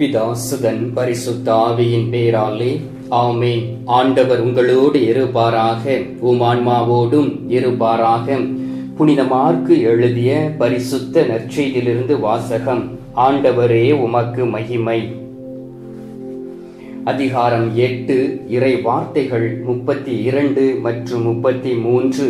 பிதாசுதன் பரிசுத்த ஆவியின் பேராலே ஆமேன் ஆண்டவர் உங்களோடு இருப்பாராக உம் ஆன்மாவோடும் இருப்பாராக புனித மார்க்கு எழுதிய பரிசுத்த நற்செய்தியிலிருந்து வாசகம் ஆண்டவரே உமக்கு மகிமை அதிகாரம் எட்டு இறை வார்த்தைகள் முப்பத்தி இரண்டு மற்றும் முப்பத்தி மூன்று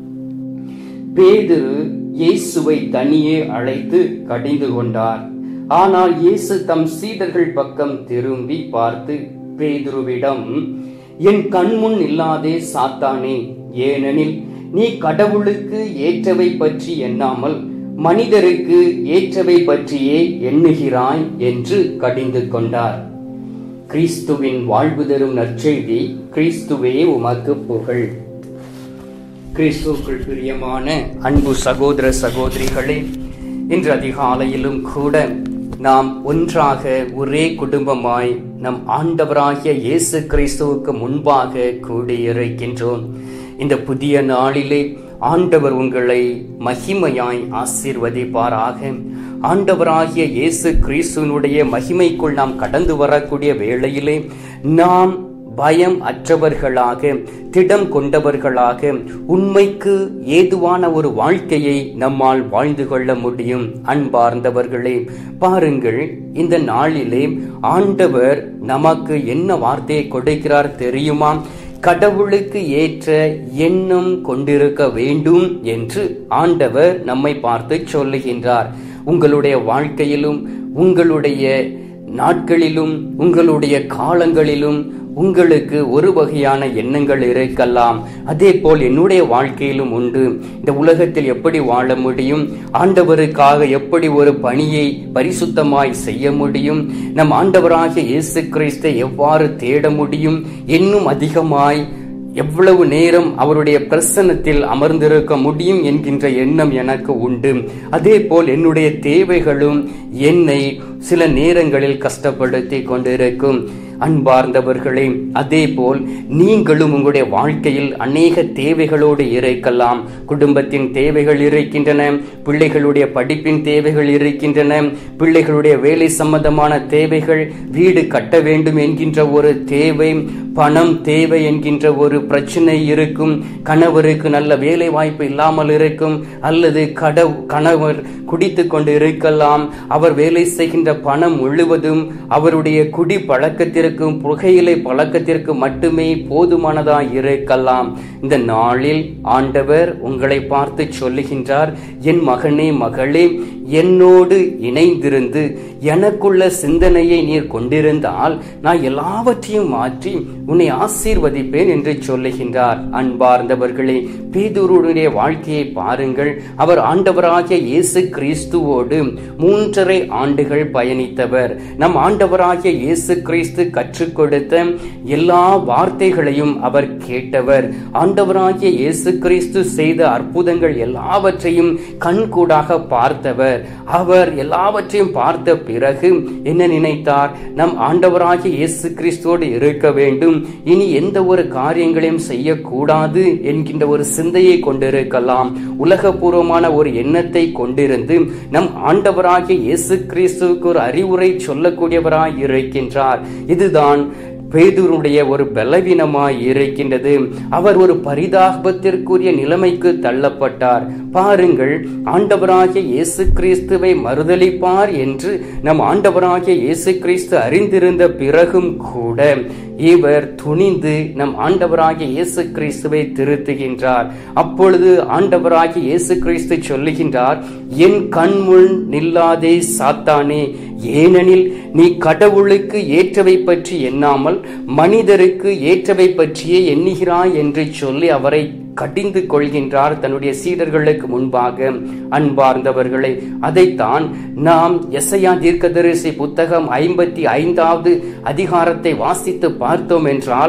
பேதுரு இயேசுவை தனியே அழைத்து கடிந்து கொண்டார் ஆனால் இயேசு தம் சீடர்கள் பக்கம் திரும்பி பார்த்து பேதுருவிடம் என் கண்முன் இல்லாதே சாத்தானே ஏனெனில் நீ கடவுளுக்கு ஏற்றவை பற்றி எண்ணாமல் மனிதருக்கு ஏற்றவை பற்றியே எண்ணுகிறாய் என்று கடிந்து கொண்டார் கிறிஸ்துவின் வாழ்வு தரும் நற்செய்தி கிறிஸ்துவே உமக்கு புகழ் கிறிஸ்துக்குள் பிரியமான அன்பு சகோதர சகோதரிகளே இன்று அதிகாலையிலும் கூட நாம் ஒன்றாக ஒரே குடும்பமாய் நம் ஆண்டவராகிய இயேசு கிறிஸ்துவுக்கு முன்பாக கூடியிருக்கின்றோம் இந்த புதிய நாளிலே ஆண்டவர் உங்களை மகிமையாய் ஆசீர்வதிப்பாராக ஆண்டவராகிய இயேசு கிறிஸ்துவனுடைய மகிமைக்குள் நாம் கடந்து வரக்கூடிய வேளையிலே நாம் பயம் அற்றவர்களாக திடம் கொண்டவர்களாக உண்மைக்கு ஏதுவான ஒரு வாழ்க்கையை நம்மால் வாழ்ந்து கொள்ள முடியும் அன்பார்ந்தவர்களே பாருங்கள் இந்த நாளிலே ஆண்டவர் நமக்கு என்ன வார்த்தையை கொடுக்கிறார் தெரியுமா கடவுளுக்கு ஏற்ற எண்ணம் கொண்டிருக்க வேண்டும் என்று ஆண்டவர் நம்மை பார்த்து சொல்லுகின்றார் உங்களுடைய வாழ்க்கையிலும் உங்களுடைய நாட்களிலும் உங்களுடைய காலங்களிலும் உங்களுக்கு ஒரு வகையான எண்ணங்கள் இருக்கலாம் அதே போல் என்னுடைய வாழ்க்கையிலும் உண்டு இந்த உலகத்தில் எப்படி வாழ முடியும் ஆண்டவருக்காக எப்படி ஒரு பணியை பரிசுத்தமாய் செய்ய முடியும் நம் ஆண்டவராகிய இயேசு கிறிஸ்தை எவ்வாறு தேட முடியும் இன்னும் அதிகமாய் எவ்வளவு நேரம் அவருடைய பிரசன்னத்தில் அமர்ந்திருக்க முடியும் என்கின்ற எண்ணம் எனக்கு உண்டு அதே போல் என்னுடைய தேவைகளும் என்னை சில நேரங்களில் கஷ்டப்படுத்தி கொண்டிருக்கும் அன்பார்ந்தவர்களே அதே போல் நீங்களும் உங்களுடைய வாழ்க்கையில் அநேக தேவைகளோடு இருக்கலாம் குடும்பத்தின் தேவைகள் இருக்கின்றன பிள்ளைகளுடைய படிப்பின் தேவைகள் இருக்கின்றன பிள்ளைகளுடைய வேலை சம்பந்தமான தேவைகள் வீடு கட்ட வேண்டும் என்கின்ற ஒரு தேவை பணம் தேவை என்கின்ற ஒரு பிரச்சனை இருக்கும் கணவருக்கு நல்ல வேலை வாய்ப்பு இல்லாமல் இருக்கும் அல்லது கட கணவர் குடித்து கொண்டு இருக்கலாம் அவர் வேலை செய்கின்ற பணம் முழுவதும் அவருடைய குடி பழக்கத்திற்கும் புகையிலை பழக்கத்திற்கு மட்டுமே போதுமானதாய் இருக்கலாம் இந்த நாளில் ஆண்டவர் உங்களை பார்த்து சொல்லுகின்றார் என் மகனே மகளே என்னோடு இணைந்திருந்து எனக்குள்ள சிந்தனையை நீர் கொண்டிருந்தால் நான் எல்லாவற்றையும் மாற்றி உன்னை ஆசீர்வதிப்பேன் என்று சொல்லுகின்றார் அன்பார்ந்தவர்களே பேதூருடைய வாழ்க்கையை பாருங்கள் அவர் ஆண்டவராகிய இயேசு கிறிஸ்துவோடு மூன்றரை ஆண்டுகள் பயணித்தவர் நம் ஆண்டவராகிய இயேசு கிறிஸ்து கற்றுக் கொடுத்த எல்லா வார்த்தைகளையும் அவர் கேட்டவர் ஆண்டவராகிய இயேசு கிறிஸ்து செய்த அற்புதங்கள் எல்லாவற்றையும் கண்கூடாக பார்த்தவர் அவர் எல்லாவற்றையும் பார்த்த பிறகு என்ன நினைத்தார் நம் ஆண்டவராகிய இயேசு கிறிஸ்துவோடு இருக்க வேண்டும் இனி எந்த ஒரு காரியங்களையும் செய்யக்கூடாது என்கின்ற ஒரு சிந்தையை கொண்டிருக்கலாம் உலகபூர்வமான ஒரு எண்ணத்தை கொண்டிருந்து நம் ஆண்டவராகிய இயேசு கிறிஸ்துவுக்கு ஒரு அறிவுரை சொல்லக்கூடியவராய் இருக்கின்றார் இதுதான் பேதுருடைய ஒரு பலவீனமாய் இருக்கின்றது அவர் ஒரு பரிதாபத்திற்குரிய நிலைமைக்கு தள்ளப்பட்டார் பாருங்கள் ஆண்டவராகிய இயேசு கிறிஸ்துவை மறுதளிப்பார் என்று நம் ஆண்டவராகிய இயேசு கிறிஸ்து அறிந்திருந்த பிறகும் கூட இவர் துணிந்து நம் ஆண்டவராகிய இயேசு கிறிஸ்துவை திருத்துகின்றார் அப்பொழுது ஆண்டவராகிய இயேசு கிறிஸ்து சொல்லுகின்றார் என் கண்முன் நில்லாதே சாத்தானே ஏனெனில் நீ கடவுளுக்கு ஏற்றவை பற்றி எண்ணாமல் மனிதருக்கு ஏற்றவை பற்றியே எண்ணுகிறாய் என்று சொல்லி அவரை கடிந்து கொள்கின்றார் தன்னுடைய சீடர்களுக்கு முன்பாக அன்பார்ந்தவர்களை அதைத்தான் நாம் எஸ்ஐயா தீர்க்கதரிசி புத்தகம் ஐம்பத்தி ஐந்தாவது அதிகாரத்தை வாசித்து பார்த்தோம் என்றால்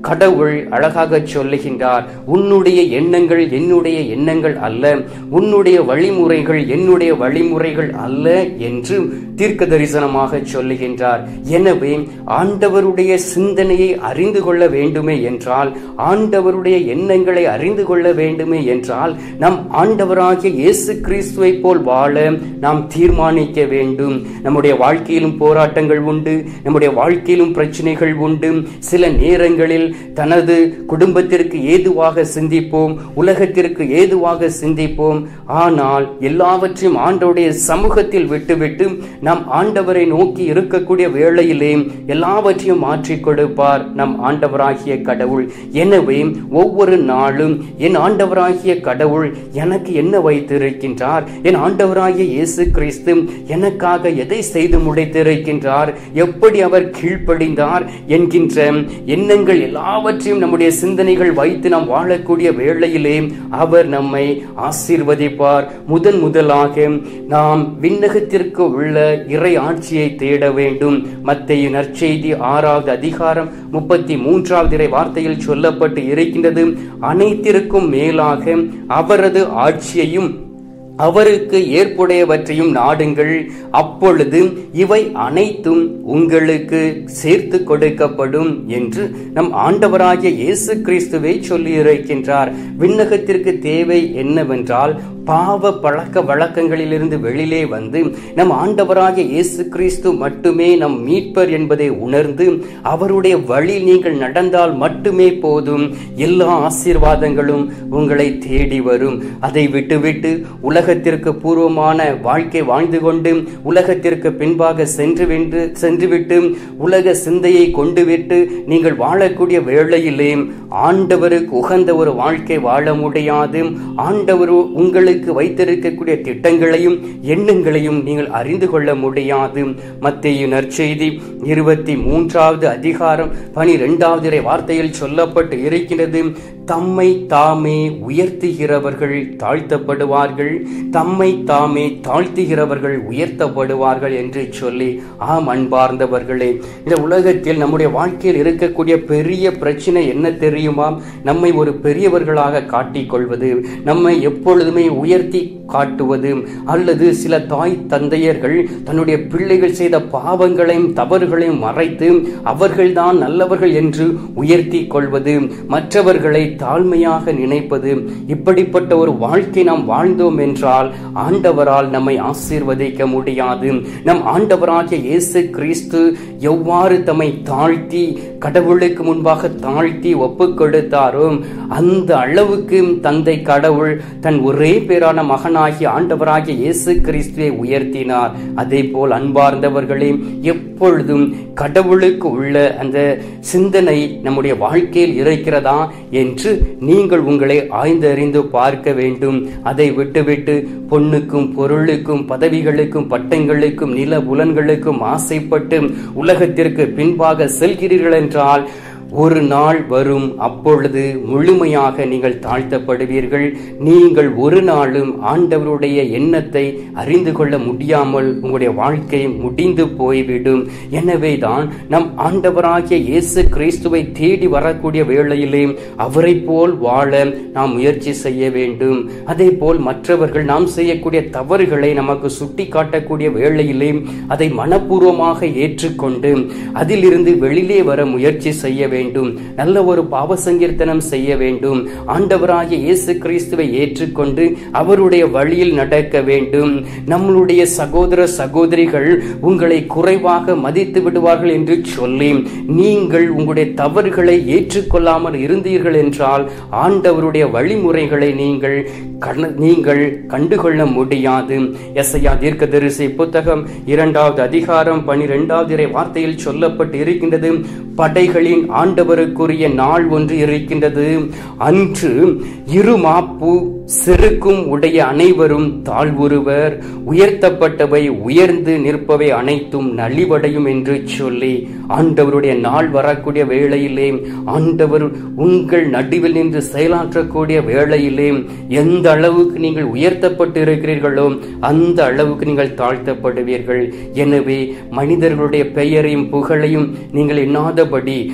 கடவுள் அழகாக சொல்லுகின்றார் உன்னுடைய எண்ணங்கள் என்னுடைய எண்ணங்கள் அல்ல உன்னுடைய வழிமுறைகள் என்னுடைய வழிமுறைகள் அல்ல என்று தீர்க்க தரிசனமாக சொல்லுகின்றார் எனவே ஆண்டவருடைய சிந்தனையை அறிந்து கொள்ள வேண்டுமே என்றால் ஆண்டவருடைய எண்ணங்களை அறிந்து கொள்ள வேண்டுமே என்றால் நம் ஆண்டவராகிய இயேசு கிறிஸ்துவை போல் வாழ நாம் தீர்மானிக்க வேண்டும் நம்முடைய வாழ்க்கையிலும் போராட்டங்கள் உண்டு நம்முடைய வாழ்க்கையிலும் பிரச்சனைகள் உண்டு சில நேரங்களில் தனது குடும்பத்திற்கு ஏதுவாக சிந்திப்போம் உலகத்திற்கு ஏதுவாக சிந்திப்போம் ஆனால் எல்லாவற்றையும் ஆண்டவருடைய சமூகத்தில் விட்டுவிட்டு நம் ஆண்டவரை நோக்கி இருக்கக்கூடிய வேளையிலே எல்லாவற்றையும் மாற்றிக் கொடுப்பார் நம் ஆண்டவராகிய கடவுள் எனவே ஒவ்வொரு நாளும் என் ஆண்டவராகிய கடவுள் எனக்கு என்ன வைத்திருக்கின்றார் என் ஆண்டவராகிய இயேசு கிறிஸ்து எனக்காக எதை செய்து முடித்திருக்கின்றார் எப்படி அவர் கீழ்ப்படிந்தார் என்கின்ற எண்ணங்கள் எல்லாவற்றையும் நம்முடைய சிந்தனைகள் வைத்து நாம் வாழக்கூடிய வேளையிலே அவர் நம்மை ஆசீர்வதிப்பார் முதன் முதலாக நாம் விண்ணகத்திற்கு உள்ள இறை ஆட்சியை தேட வேண்டும் மத்திய நற்செய்தி ஆறாவது அதிகாரம் முப்பத்தி மூன்றாவது இறை வார்த்தையில் சொல்லப்பட்டு இருக்கின்றது அனைத்திற்கும் மேலாக அவரது ஆட்சியையும் அவருக்கு ஏற்புடையவற்றையும் நாடுங்கள் அப்பொழுது இவை அனைத்தும் உங்களுக்கு சேர்த்து கொடுக்கப்படும் என்று நம் ஆண்டவராகிய இயேசு கிறிஸ்துவை சொல்லி இருக்கின்றார் விண்ணகத்திற்கு தேவை என்னவென்றால் பாவ பழக்க வழக்கங்களிலிருந்து வெளியிலே வந்து நம் ஆண்டவராகிய இயேசு கிறிஸ்து மட்டுமே நம் மீட்பர் என்பதை உணர்ந்து அவருடைய வழி நீங்கள் நடந்தால் மட்டுமே போதும் எல்லா ஆசீர்வாதங்களும் உங்களை தேடி வரும் அதை விட்டுவிட்டு உலகத்திற்கு பூர்வமான வாழ்க்கை வாழ்ந்து கொண்டு உலகத்திற்கு பின்பாக சென்று வென்று சென்றுவிட்டு உலக சிந்தையை கொண்டு விட்டு நீங்கள் வாழக்கூடிய வேளையிலே ஆண்டவருக்கு உகந்த ஒரு வாழ்க்கை வாழ முடியாது ஆண்டவர் உங்களுக்கு வைத்திருக்கக்கூடிய திட்டங்களையும் எண்ணங்களையும் நீங்கள் அறிந்து கொள்ள முடியாது மத்திய நற்செய்தி இருபத்தி மூன்றாவது அதிகாரம் பனிரெண்டாவது வார்த்தையில் சொல்லப்பட்டு இருக்கிறது தம்மை தாமே உயர்த்துகிறவர்கள் தாழ்த்தப்படுவார்கள் தம்மை தாமே தாழ்த்துகிறவர்கள் உயர்த்தப்படுவார்கள் என்று சொல்லி ஆம் அன்பார்ந்தவர்களே இந்த உலகத்தில் நம்முடைய வாழ்க்கையில் இருக்கக்கூடிய பெரிய பிரச்சனை என்ன தெரியுமா நம்மை ஒரு பெரியவர்களாக காட்டிக்கொள்வது நம்மை எப்பொழுதுமே உயர்த்தி காட்டுவது அல்லது சில தாய் தந்தையர்கள் தன்னுடைய பிள்ளைகள் செய்த பாவங்களையும் தவறுகளையும் மறைத்து அவர்கள்தான் நல்லவர்கள் என்று உயர்த்தி கொள்வது மற்றவர்களை தாழ்மையாக நினைப்பது இப்படிப்பட்ட ஒரு வாழ்க்கை நாம் வாழ்ந்தோம் என்றால் ஆண்டவரால் நம்மை ஆசீர்வதிக்க முடியாது நம் ஆண்டவராகிய இயேசு கிறிஸ்து எவ்வாறு தம்மை தாழ்த்தி கடவுளுக்கு முன்பாக தாழ்த்தி ஒப்பு கொடுத்தாரோ அந்த அளவுக்கு தந்தை கடவுள் தன் ஒரே பேரான மகனாகிய ஆண்டவராகிய இயேசு கிறிஸ்துவை உயர்த்தினார் அதே போல் அன்பார்ந்தவர்களே எப்பொழுதும் கடவுளுக்கு உள்ள அந்த சிந்தனை நம்முடைய வாழ்க்கையில் இருக்கிறதா என்று நீங்கள் உங்களை ஆய்ந்தறிந்து பார்க்க வேண்டும் அதை விட்டுவிட்டு பொண்ணுக்கும் பொருளுக்கும் பதவிகளுக்கும் பட்டங்களுக்கும் நில புலன்களுக்கும் ஆசைப்பட்டு உலகத்திற்கு பின்பாக செல்கிறீர்கள் என்றால் ஒரு நாள் வரும் அப்பொழுது முழுமையாக நீங்கள் தாழ்த்தப்படுவீர்கள் நீங்கள் ஒரு நாளும் ஆண்டவருடைய எண்ணத்தை அறிந்து கொள்ள முடியாமல் உங்களுடைய வாழ்க்கை முடிந்து போய்விடும் எனவே தான் நம் ஆண்டவராகிய இயேசு கிறிஸ்துவை தேடி வரக்கூடிய வேளையிலே அவரை போல் வாழ நாம் முயற்சி செய்ய வேண்டும் அதே போல் மற்றவர்கள் நாம் செய்யக்கூடிய தவறுகளை நமக்கு சுட்டி காட்டக்கூடிய வேளையிலே அதை மனப்பூர்வமாக ஏற்றுக்கொண்டு அதிலிருந்து வெளியிலே வர முயற்சி செய்ய வேண்டும் நல்ல ஒரு பாவ சங்கீர்த்தனம் செய்ய வேண்டும் ஆண்டவராகிய இயேசு கிறிஸ்துவை ஏற்றுக்கொண்டு அவருடைய வழியில் நடக்க வேண்டும் நம்மளுடைய சகோதர சகோதரிகள் உங்களை குறைவாக மதித்து விடுவார்கள் என்று சொல்லி நீங்கள் உங்களுடைய தவறுகளை ஏற்றுக்கொள்ளாமல் இருந்தீர்கள் என்றால் ஆண்டவருடைய வழிமுறைகளை நீங்கள் கண- நீங்கள் கண்டுகொள்ள முடியாது எஸ்ஐயா தீர்க்கதரிசி புத்தகம் இரண்டாவது அதிகாரம் பனிரெண்டாவது இறை வார்த்தையில் சொல்லப்பட்டு இருக்கின்றது படைகளின் ஆண்டவருக்குரிய நாள் ஒன்று இருக்கின்றது அன்று இருமாப்பு செருக்கும் உடைய அனைவரும் தாழ்வுருவர் உயர்த்தப்பட்டவை உயர்ந்து நிற்பவை அனைத்தும் நலிவடையும் என்று சொல்லி ஆண்டவருடைய நாள் வரக்கூடிய வேளையிலே ஆண்டவர் உங்கள் நடுவில் நின்று செயலாற்றக்கூடிய வேளையிலே எந்த அளவுக்கு நீங்கள் உயர்த்தப்பட்டு இருக்கிறீர்களோ அந்த அளவுக்கு நீங்கள் தாழ்த்தப்படுவீர்கள் எனவே மனிதர்களுடைய பெயரையும் புகழையும் நீங்கள் எண்ணாதபடி மனித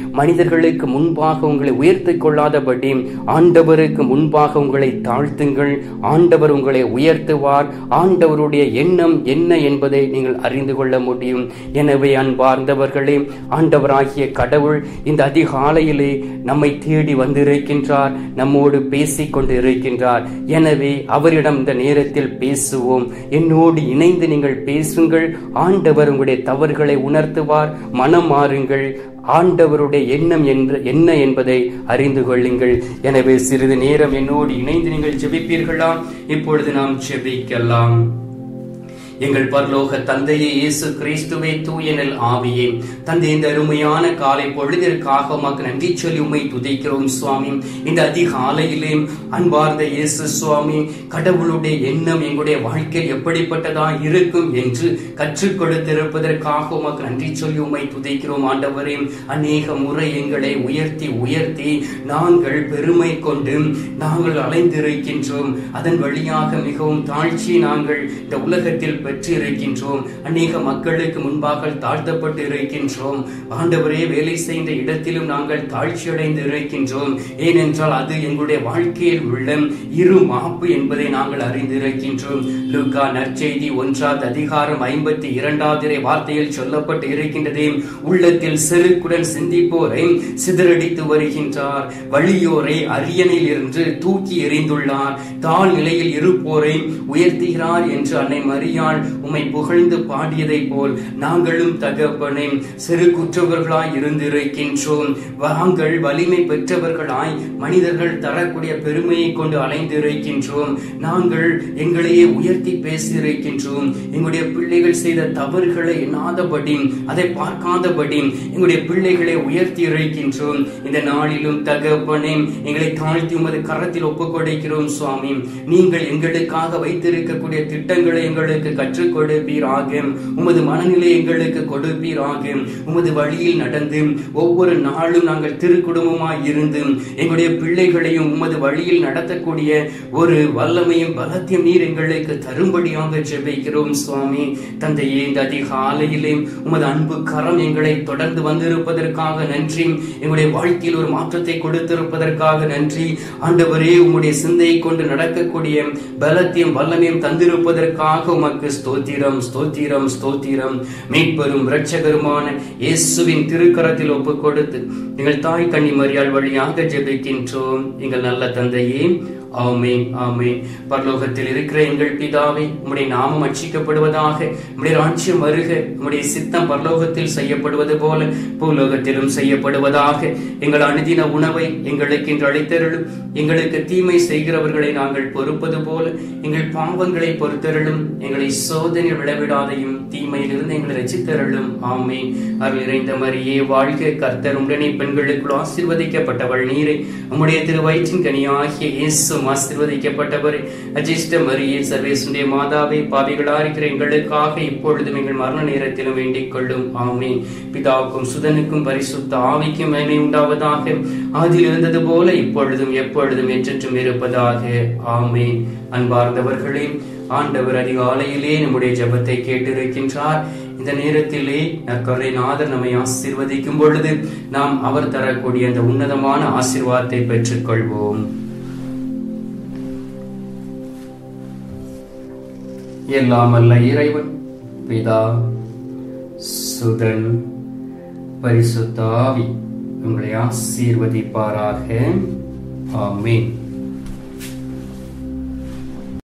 மனிதர்களுக்கு முன்பாக உங்களை உயர்த்திக் கொள்ளாதபடி ஆண்டவருக்கு முன்பாக உங்களை தாழ்த்துங்கள் ஆண்டவர் உங்களை உயர்த்துவார் ஆண்டவருடைய எண்ணம் என்ன என்பதை நீங்கள் அறிந்து கொள்ள முடியும் எனவே அன்பார்ந்தவர்களே ஆண்டவராகிய கடவுள் இந்த அதிகாலையிலே நம்மை தேடி வந்திருக்கின்றார் நம்மோடு பேசிக் கொண்டு இருக்கின்றார் எனவே அவரிடம் இந்த நேரத்தில் பேசுவோம் என்னோடு இணைந்து நீங்கள் பேசுங்கள் ஆண்டவர் உங்களுடைய தவறுகளை உணர்த்துவார் மனம் மாறுங்கள் ஆண்டவருடைய எண்ணம் என்று என்ன என்பதை அறிந்து கொள்ளுங்கள் எனவே சிறிது நேரம் என்னோடு இணைந்து நீங்கள் ஜெபிப்பீர்களா இப்பொழுது நாம் ஜெபிக்கலாம் எங்கள் பரலோக தந்தையே இயேசு கிறிஸ்துவே தூயனல் ஆவியே தந்தை இந்த அருமையான காலை பொழுதிற்காக உமக்கு நன்றி சொல்லி உம்மை துதிக்கிறோம் சுவாமி இந்த அதிகாலையிலே அன்பார்ந்த இயேசு சுவாமி கடவுளுடைய எண்ணம் எங்களுடைய வாழ்க்கையில் எப்படிப்பட்டதா இருக்கும் என்று கற்றுக் கொடுத்திருப்பதற்காக உமக்கு நன்றி சொல்லி உம்மை துதிக்கிறோம் ஆண்டவரே அநேக முறை எங்களை உயர்த்தி உயர்த்தி நாங்கள் பெருமை கொண்டு நாங்கள் அலைந்திருக்கின்றோம் அதன் வழியாக மிகவும் தாழ்ச்சி நாங்கள் இந்த உலகத்தில் பெற்று இருக்கின்றோம் அநேக மக்களுக்கு முன்பாக தாழ்த்தப்பட்டு இருக்கின்றோம் ஆண்டவரே வேலை செய்த இடத்திலும் நாங்கள் தாழ்ச்சி அடைந்து இருக்கின்றோம் ஏனென்றால் அது எங்களுடைய வாழ்க்கையில் உள்ள இரு மாப்பு என்பதை நாங்கள் அறிந்திருக்கின்றோம் லுக்கா நற்செய்தி ஒன்றாவது அதிகாரம் ஐம்பத்தி இரண்டாவது வார்த்தையில் சொல்லப்பட்டு இருக்கின்றதே உள்ளத்தில் செருக்குடன் சிந்திப்போரை சிதறடித்து வருகின்றார் வழியோரை அரியணையில் இருந்து தூக்கி எறிந்துள்ளார் தாழ் நிலையில் இருப்போரை உயர்த்துகிறார் என்று அன்னை மரியாள் உம்மை புகழ்ந்து பாடியதைப் போல் நாங்களும் தகப்பனே சிறு குற்றவர்களாய் இருந்திருக்கின்றோம் வாங்கள் வலிமை பெற்றவர்களாய் மனிதர்கள் தரக்கூடிய பெருமையை கொண்டு அலைந்திருக்கின்றோம் நாங்கள் எங்களையே உயர்த்தி பேசியிருக்கின்றோம் எங்களுடைய பிள்ளைகள் செய்த தவறுகளை எண்ணாதபடி அதை பார்க்காதபடி எங்களுடைய பிள்ளைகளை உயர்த்தி இருக்கின்றோம் இந்த நாளிலும் தகப்பனே எங்களை தாழ்த்தி உமது கரத்தில் ஒப்புக் கொடுக்கிறோம் சுவாமி நீங்கள் எங்களுக்காக வைத்திருக்கக்கூடிய திட்டங்களை எங்களுக்கு கற்றுக் கொடுப்பீராக உமது மனநிலை எங்களுக்கு கொடுப்பீராக உமது வழியில் நடந்து ஒவ்வொரு நாளும் நாங்கள் திருக்குடும்பமாய் இருந்து எங்களுடைய பிள்ளைகளையும் உமது வழியில் நடத்தக்கூடிய ஒரு வல்லமையும் பலத்தையும் நீர் எங்களுக்கு தரும்படியாக ஜெபிக்கிறோம் சுவாமி தந்தையே இந்த அதிகாலையிலே உமது அன்பு கரம் எங்களை தொடர்ந்து வந்திருப்பதற்காக நன்றி எங்களுடைய வாழ்க்கையில் ஒரு மாற்றத்தை கொடுத்திருப்பதற்காக நன்றி ஆண்டவரே உம்முடைய சிந்தையை கொண்டு நடக்கக்கூடிய பலத்தையும் வல்லமையும் தந்திருப்பதற்காக உமக்கு ஸ்தோத்திரம் ஸ்தோத்திரம் ஸ்தோத்திரம் மீட்பெரும் இரட்சகருமான இயேசுவின் திருக்கரத்தில் ஒப்புக் கொடுத்து எங்கள் தாய் கன்னி மரியாள் வழியாக ஜெபிக்கின்றோம் எங்கள் நல்ல தந்தையே ஆமென் ஆமென் பரலோகத்தில் இருக்கிற எங்கள் பிதாவே உம்முடைய நாமம் அச்சிக்கப்படுவதாக உம்முடைய ராஜ்யம் வருக உம்முடைய சித்தம் பரலோகத்தில் செய்யப்படுவது போல பூலோகத்திலும் செய்யப்படுவதாக எங்கள் அனுதின உணவை எங்களுக்கு இன்று அளித்தருளும் எங்களுக்கு தீமை செய்கிறவர்களை நாங்கள் பொறுப்பது போல எங்கள் பாவங்களை பொறுத்தருளும் எங்களை சோதனை விடவிடாதையும் தீமையிலிருந்து எங்களை ரசித்தருளும் ஆமென் அருள் நிறைந்த மரியே வாழ்க கர்த்தர் உடனே பெண்களுக்குள் ஆசீர்வதிக்கப்பட்டவள் நீரை உம்முடைய திருவயிற்றின் கனியாகிய இயேசு ஆசீர்வதிக்கப்பட்டவர் அஜிஷ்ட மரியே சர்வேசுடைய மாதாவை பாவிகளா இருக்கிற எங்களுக்காக இப்பொழுதும் எங்கள் மரண நேரத்திலும் வேண்டிக் கொள்ளும் ஆமீன் பிதாவுக்கும் சுதனுக்கும் பரிசுத்த ஆவிக்கும் மேன்மை உண்டாவதாக அதில் இருந்தது போல இப்பொழுதும் எப்பொழுதும் என்றென்றும் இருப்பதாக ஆமீன் அன்பார்ந்தவர்களே ஆண்டவர் அதிகாலையிலே நம்முடைய ஜெபத்தை கேட்டிருக்கின்றார் இந்த நேரத்திலே நற்கரை நாதர் நம்மை ஆசீர்வதிக்கும் பொழுது நாம் அவர் தரக்கூடிய அந்த உன்னதமான ஆசீர்வாதத்தை பெற்றுக்கொள்வோம் எல்லாம் அல்ல இறைவன் பிதா சுதன் பரிசுத்தாவி உங்களை ஆசீர்வதிப்பாராக ஆமென்